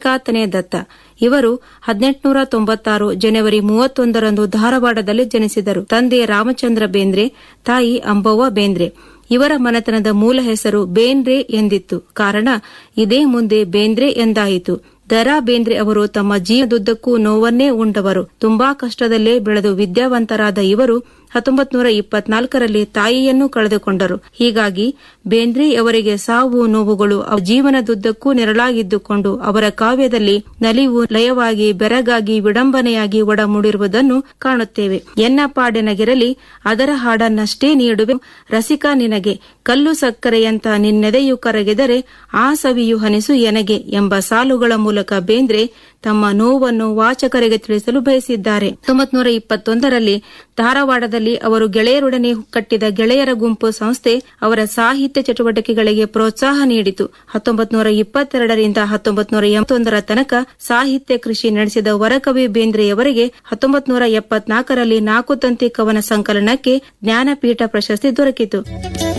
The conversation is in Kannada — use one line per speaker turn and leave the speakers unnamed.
ಮಾಣಿಕಾತನೇ ದತ್ತ ಇವರು ಹದಿನೆಂಟುನೂರ ತೊಂಬತ್ತಾರು ಜನವರಿ ಮೂವತ್ತೊಂದರಂದು ಧಾರವಾಡದಲ್ಲಿ ಜನಿಸಿದರು ತಂದೆ ರಾಮಚಂದ್ರ ಬೇಂದ್ರೆ ತಾಯಿ ಅಂಬವ್ವ ಬೇಂದ್ರೆ ಇವರ ಮನೆತನದ ಮೂಲ ಹೆಸರು ಬೇಂದ್ರೆ ಎಂದಿತ್ತು ಕಾರಣ ಇದೇ ಮುಂದೆ ಬೇಂದ್ರೆ ಎಂದಾಯಿತು ದರಾ ಬೇಂದ್ರೆ ಅವರು ತಮ್ಮ ಜೀವದುದ್ದಕ್ಕೂ ನೋವನ್ನೇ ಉಂಡವರು ತುಂಬಾ ಕಷ್ಟದಲ್ಲೇ ಬೆಳೆದು ವಿದ್ಯಾವಂತರಾದ ಇವರು ಹತ್ತೊಂಬತ್ ನೂರ ಇಪ್ಪತ್ನಾಲ್ಕರಲ್ಲಿ ತಾಯಿಯನ್ನು ಕಳೆದುಕೊಂಡರು ಹೀಗಾಗಿ ಬೇಂದ್ರೆ ಅವರಿಗೆ ಸಾವು ನೋವುಗಳು ಅವರ ಜೀವನದುದ್ದಕ್ಕೂ ನೆರಳಾಗಿದ್ದುಕೊಂಡು ಅವರ ಕಾವ್ಯದಲ್ಲಿ ನಲಿವು ಲಯವಾಗಿ ಬೆರಗಾಗಿ ವಿಡಂಬನೆಯಾಗಿ ಒಡಮೂಡಿರುವುದನ್ನು ಕಾಣುತ್ತೇವೆ ಎನ್ನ ಪಾಡೆನಗಿರಲಿ ಅದರ ಹಾಡನ್ನಷ್ಟೇ ನೀಡುವೆ ರಸಿಕ ನಿನಗೆ ಕಲ್ಲು ಸಕ್ಕರೆಯಂತ ನಿನ್ನೆದೆಯು ಕರಗಿದರೆ ಆ ಸವಿಯು ಹನಿಸು ಎನಗೆ ಎಂಬ ಸಾಲುಗಳ ಮೂಲಕ ಬೇಂದ್ರೆ ತಮ್ಮ ನೋವನ್ನು ವಾಚಕರಿಗೆ ತಿಳಿಸಲು ಬಯಸಿದ್ದಾರೆ ಹತ್ತೊಂಬತ್ ನೂರ ಇಪ್ಪತ್ತೊಂದರಲ್ಲಿ ಧಾರವಾಡದಲ್ಲಿ ಅವರು ಗೆಳೆಯರೊಡನೆ ಕಟ್ಟಿದ ಗೆಳೆಯರ ಗುಂಪು ಸಂಸ್ಥೆ ಅವರ ಸಾಹಿತ್ಯ ಚಟುವಟಿಕೆಗಳಿಗೆ ಪ್ರೋತ್ಸಾಹ ನೀಡಿತು ಹತ್ತೊಂಬತ್ ನೂರ ಇಪ್ಪತ್ತೆರಡರಿಂದ ಹತ್ತೊಂಬತ್ ನೂರ ಎಂಬತ್ತೊಂದರ ತನಕ ಸಾಹಿತ್ಯ ಕೃಷಿ ನಡೆಸಿದ ವರಕವಿ ಬೇಂದ್ರೆಯವರಿಗೆ ಹತ್ತೊಂಬತ್ ನೂರ ಎಪ್ಪತ್ನಾಲ್ಕರಲ್ಲಿ ನಾಲ್ಕು ತಂತಿ ಕವನ ಸಂಕಲನಕ್ಕೆ ಜ್ಞಾನಪೀಠ ಪ್ರಶಸ್ತಿ ದೊರಕಿತು